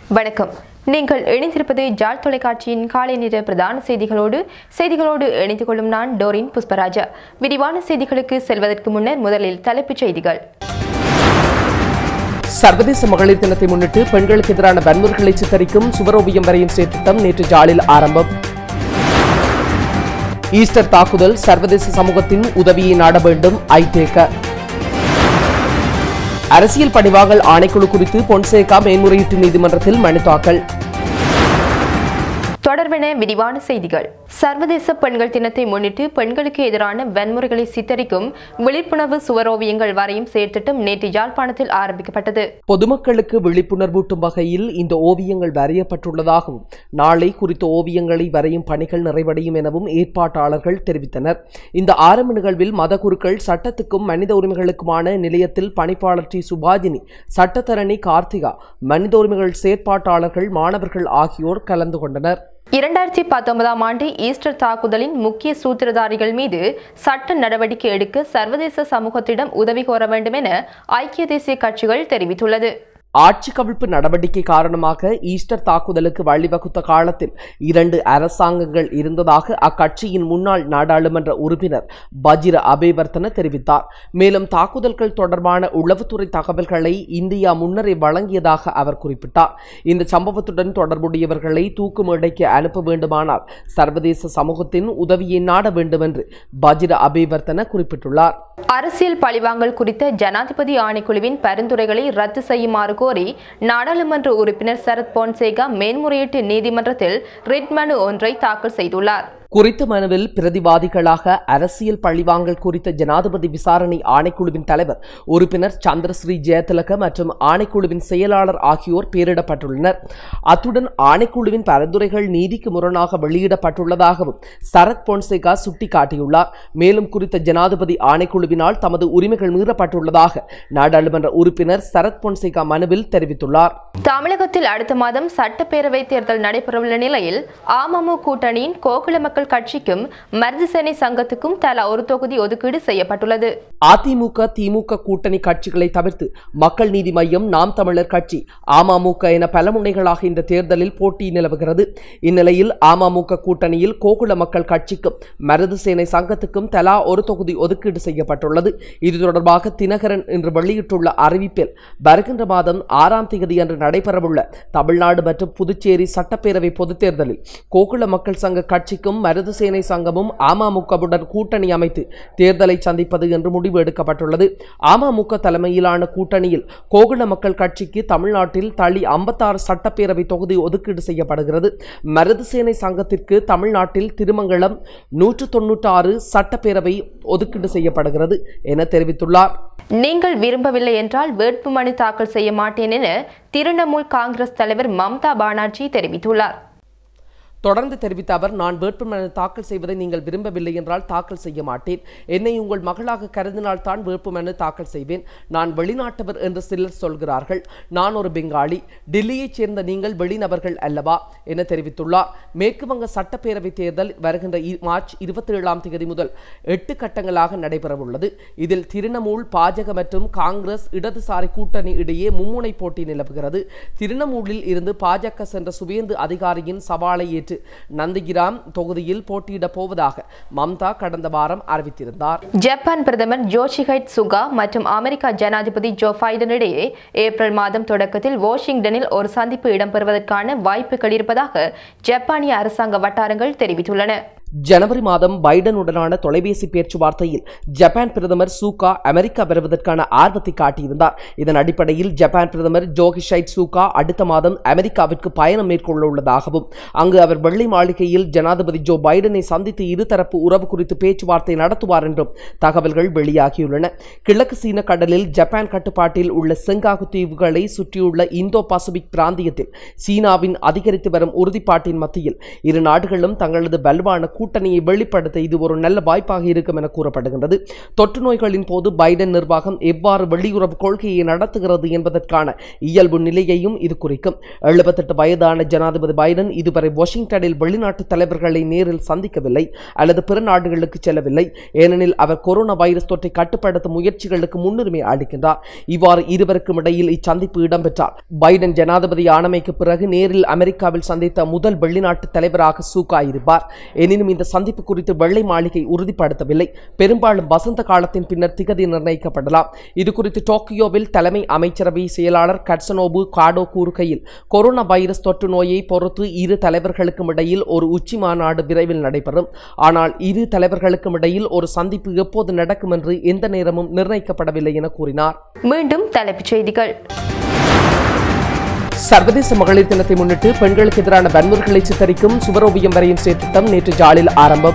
வணக்கம் நீங்கள் இணைந்திருப்பது ஜாழ் தொலைக்காட்சியின் காலை நேர பிரதான செய்திகளோடு செய்திகளோடு இணைந்து கொள்ளும் நான் டோரின் புஷ்பராஜா விரிவான செய்திகளுக்கு செல்வதற்கு முன்னர் முதலில் தலைப்புச் செய்திகள் சர்வதேச மகளிர் தினத்தை முன்னிட்டு பெண்களுக்கு எதிரான வன்முறைகளை சித்தரிக்கும் சுவரோவியம் வரையும் செயற்திட்டம் நேற்று ஜாலில் ஆரம்பம் ஈஸ்டர் தாக்குதல் சர்வதேச சமூகத்தின் உதவியை நாட வேண்டும் ஐதேக அரசியல் பணிவாங்கல் ஆணைக்குழு குறித்து பொன்சேகா மேன்முறையீட்டு நீதிமன்றத்தில் மனு தாக்கல் தொடர்பென விரிவான செய்திகள் சர்வதேச பெண்கள் தினத்தை முன்னிட்டு பெண்களுக்கு எதிரான வன்முறைகளை சித்தரிக்கும் விழிப்புணர்வு சுவரோவியங்கள் வரையும் செயற்திட்டம் நேற்று யாழ்ப்பாணத்தில் ஆரம்பிக்கப்பட்டது பொதுமக்களுக்கு விழிப்புணர்வூட்டும் வகையில் இந்த ஓவியங்கள் வரையப்பட்டுள்ளதாகவும் நாளை குறித்த ஓவியங்களை வரையும் பணிகள் நிறைவடையும் எனவும் ஏற்பாட்டாளர்கள் தெரிவித்தனர் இந்த ஆரம்ப நிகழ்வில் மதகுருக்கள் சட்டத்துக்கும் மனித உரிமைகளுக்குமான நிலையத்தில் பணிப்பாளர் டி சுபாஜினி சட்டத்தரணி கார்த்திகா மனித உரிமைகள் செயற்பாட்டாளர்கள் மாணவர்கள் ஆகியோர் கலந்து கொண்டனர் இரண்டாயிரத்தி பத்தொன்பதாம் ஆண்டு ஈஸ்டர் தாக்குதலின் முக்கிய சூத்திரதாரிகள் மீது சட்ட நடவடிக்கை எடுக்க சர்வதேச சமூகத்திடம் உதவி கோர வேண்டும் என ஐக்கிய தேசிய கட்சிகள் தெரிவித்துள்ளது ஆட்சி கவிழ்ப்பு நடவடிக்கை காரணமாக ஈஸ்டர் தாக்குதலுக்கு வழிவகுத்த காலத்தில் இரண்டு அரசாங்கங்கள் இருந்ததாக அக்கட்சியின் முன்னாள் நாடாளுமன்ற உறுப்பினர் பஜிர அபேவர்த்தன தெரிவித்தார் மேலும் தாக்குதல்கள் தொடர்பான உளவுத்துறை தகவல்களை இந்தியா முன்னரே வழங்கியதாக அவர் குறிப்பிட்டார் இந்த சம்பவத்துடன் தொடர்புடையவர்களை தூக்கு மேடைக்கு அனுப்ப வேண்டுமானால் சர்வதேச சமூகத்தின் உதவியை நாட வேண்டும் என்று பஜிர அபேவர்த்தன குறிப்பிட்டுள்ளார் அரசியல் பழிவாங்கல் குறித்த ஜனாதிபதி ஆணைக்குழுவின் பரிந்துரைகளை ரத்து செய்யுமாறு கோரி நாடாளுமன்ற உறுப்பினர் சரத் பொன்சேகா மேன்முறையீட்டு நீதிமன்றத்தில் ரிட் மனு ஒன்றை தாக்கல் செய்துள்ளார் குறித்த மனுவில் பிரதிவாதிகளாக அரசியல் பழிவாங்கல் குறித்த ஜனாதிபதி விசாரணை ஆணைக்குழுவின் தலைவர் உறுப்பினர் சந்திரஸ்ரீ ஜெயதிலக மற்றும் ஆணைக்குழுவின் செயலாளர் ஆகியோர் பெயரிடப்பட்டுள்ளனர் அத்துடன் ஆணைக்குழுவின் பரிந்துரைகள் நீதிக்கு முரணாக வெளியிடப்பட்டுள்ளதாகவும் சரத் பொன்சேகா சுட்டிக்காட்டியுள்ளார் மேலும் குறித்த ஜனாதிபதி ஆணைக்குழுவினால் தமது உரிமைகள் மீறப்பட்டுள்ளதாக நாடாளுமன்ற உறுப்பினர் சரத் பொன்சேகா மனுவில் தெரிவித்துள்ளார் தமிழகத்தில் அடுத்த மாதம் சட்டப்பேரவை தேர்தல் நடைபெறவுள்ள நிலையில் அமமு கூட்டணியின் கோகுல மக்கள் கட்சிக்கும் மருதுசேனை சங்கத்துக்கும் தலா ஒரு தொகுதி ஒதுக்கீடு செய்யப்பட்டுள்ளது அதிமுக திமுக கூட்டணி கட்சிகளை தவிர்த்து மக்கள் நீதி மையம் நாம் தமிழர் கட்சி அமமுக என பல முனைகளாக இந்த தேர்தலில் போட்டி நிலவுகிறது இந்நிலையில் அமமுக கூட்டணியில் கோகுல மக்கள் கட்சிக்கும் மருது சேனை சங்கத்துக்கும் தலா ஒரு தொகுதி ஒதுக்கீடு செய்யப்பட்டுள்ளது இது தொடர்பாக தினகரன் இன்று வெளியிட்டுள்ள அறிவிப்பில் வருகின்ற மாதம் ஆறாம் தேதி அன்று நடைபெறவுள்ள தமிழ்நாடு மற்றும் புதுச்சேரி சட்டப்பேரவை பொதுத் தேர்தலில் கோகுல மக்கள் சங்க கட்சிக்கும் மருது சேனை சங்கமும் அமமுகவுடன் கூட்டணி அமைத்து தேர்தலை சந்திப்பது என்று முடிவு எடுக்கப்பட்டுள்ளது அமமுக தலைமையிலான கூட்டணியில் கோகுல மக்கள் கட்சிக்கு தமிழ்நாட்டில் தளி ஐம்பத்தாறு சட்டப்பேரவை தொகுதி ஒதுக்கீடு செய்யப்படுகிறது மருது சேனை சங்கத்திற்கு தமிழ்நாட்டில் திருமங்கலம் நூற்று தொன்னூற்றாறு சட்டப்பேரவை ஒதுக்கீடு செய்யப்படுகிறது என தெரிவித்துள்ளார் நீங்கள் விரும்பவில்லை என்றால் வேட்புமனு தாக்கல் செய்ய மாட்டேன் என திரிணாமுல் காங்கிரஸ் தலைவர் மம்தா பானர்ஜி தெரிவித்துள்ளார் தொடர்ந்து தெரிவித்த அவர் நான் வேட்புமனு தாக்கல் செய்வதை நீங்கள் விரும்பவில்லை என்றால் தாக்கல் செய்ய மாட்டேன் என்னை உங்கள் மகளாக கருதினால் தான் வேட்புமனு தாக்கல் செய்வேன் நான் வெளிநாட்டவர் என்று சிலர் சொல்கிறார்கள் நான் ஒரு பெங்காலி டெல்லியைச் சேர்ந்த நீங்கள் வெளிநபர்கள் அல்லவா என தெரிவித்துள்ளார் மேற்கு வங்க சட்டப்பேரவை தேர்தல் வருகின்ற இ- மார்ச் இருபத்தி ஏழாம் தேதி முதல் எட்டு கட்டங்களாக நடைபெறவுள்ளது இதில் திரிணமூல் பாஜக மற்றும் காங்கிரஸ் இடதுசாரி கூட்டணி இடையே மும்முனை போட்டி நிலவுகிறது திரிணமூலில் இருந்து பாஜக சென்ற சுவேந்து அதிகாரியின் சவாலை ஏற்று நந்திகிராம் தொகுதியில் போட்டியிடப் போவதாக மம்தா கடந்த வாரம் அறிவித்திருந்தார் ஜப்பான் பிரதமர் ஜோஷிஹைட் சுகா மற்றும் அமெரிக்கா ஜனாதிபதி ஜோ பைடன் இடையே ஏப்ரல் மாதம் தொடக்கத்தில் வாஷிங்டனில் ஒரு சந்திப்பு இடம்பெறுவதற்கான வாய்ப்புகள் இருப்பதாக ஜப்பானிய அரசாங்க வட்டாரங்கள் தெரிவித்துள்ளன ஜனவரி மாதம் பைடனுடனான தொலைபேசி பேச்சுவார்த்தையில் ஜப்பான் பிரதமர் சூகா அமெரிக்கா வருவதற்கான ஆர்வத்தை காட்டியிருந்தார் இதன் அடிப்படையில் ஜப்பான் பிரதமர் ஜோகிஷைட் சூகா அடுத்த மாதம் அமெரிக்காவிற்கு பயணம் மேற்கொள்ள உள்ளதாகவும் அங்கு அவர் வெள்ளை மாளிகையில் ஜனாதிபதி ஜோ பைடனை சந்தித்து இருதரப்பு உறவு குறித்து பேச்சுவார்த்தை நடத்துவார் என்றும் தகவல்கள் வெளியாகியுள்ளன கிழக்கு சீன கடலில் ஜப்பான் கட்டுப்பாட்டில் உள்ள செங்காகு தீவுகளை சுற்றியுள்ள இந்தோ பசிபிக் பிராந்தியத்தில் சீனாவின் அதிகரித்து வரும் உறுதிப்பாட்டின் மத்தியில் இரு நாடுகளும் தங்களது வலுவான கூட்டணியை வெளிப்படுத்த இது ஒரு நல்ல வாய்ப்பாக இருக்கும் என கூறப்படுகின்றது தொற்று நோய்களின் போது பைடன் நிர்வாகம் எவ்வாறு வெளியுறவு கொள்கையை நடத்துகிறது என்பதற்கான இயல்பு நிலையையும் இது குறிக்கும் எழுபத்தெட்டு வயதான ஜனாதிபதி பைடன் இதுவரை வாஷிங்டனில் வெளிநாட்டு தலைவர்களை நேரில் சந்திக்கவில்லை அல்லது பிற நாடுகளுக்கு செல்லவில்லை ஏனெனில் அவர் கொரோனா வைரஸ் தொற்றை கட்டுப்படுத்தும் முயற்சிகளுக்கு முன்னுரிமை அளிக்கின்றார் இவ்வாறு இருவருக்கும் இடையில் இச்சந்திப்பு இடம்பெற்றார் பைடன் ஜனாதிபதி ஆனமைக்கு பிறகு நேரில் அமெரிக்காவில் சந்தித்த முதல் வெளிநாட்டு தலைவராக சூகா இருப்பார் எனினும் இந்த சந்திப்பு குறித்து வெள்ளை மாளிகை உறுதிப்படுத்தவில்லை பெரும்பாலும் வசந்த காலத்தின் பின்னர் திகதி நிர்ணயிக்கப்படலாம் இது குறித்து டோக்கியோவில் தலைமை அமைச்சரவை செயலாளர் கட்சனோபு காடோ கூறுகையில் கொரோனா வைரஸ் தொற்று நோயை பொறுத்து இரு தலைவர்களுக்கும் இடையில் ஒரு உச்சி மாநாடு விரைவில் நடைபெறும் ஆனால் இரு தலைவர்களுக்கும் இடையில் ஒரு சந்திப்பு எப்போது நடக்கும் என்று எந்த நேரமும் நிர்ணயிக்கப்படவில்லை என கூறினார் மீண்டும் தலைப்புச் செய்திகள் சர்வதேச மகளிர் தினத்தை முன்னிட்டு பெண்களுக்கு எதிரான வன்முறைகளை சித்தரிக்கும் சுவரோவியம் வரையும் செயற்திட்டம் நேற்று ஜாலில் ஆரம்பம்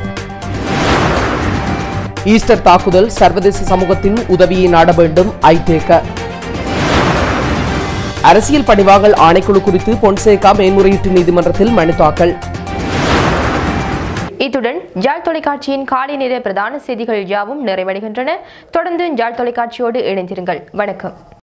ஈஸ்டர் தாக்குதல் சர்வதேச சமூகத்தின் உதவியை நாட வேண்டும் ஐதேக அரசியல் பணிவாகல் ஆணைக்குழு குறித்து பொன்சேகா மேன்முறையீட்டு நீதிமன்றத்தில் மனு தாக்கல் இத்துடன் ஜாழ் தொலைக்காட்சியின் காலை நேர பிரதான செய்திகள் யாவும் நிறைவடைகின்றன தொடர்ந்து ஜாழ் தொலைக்காட்சியோடு இணைந்திருங்கள் வணக்கம்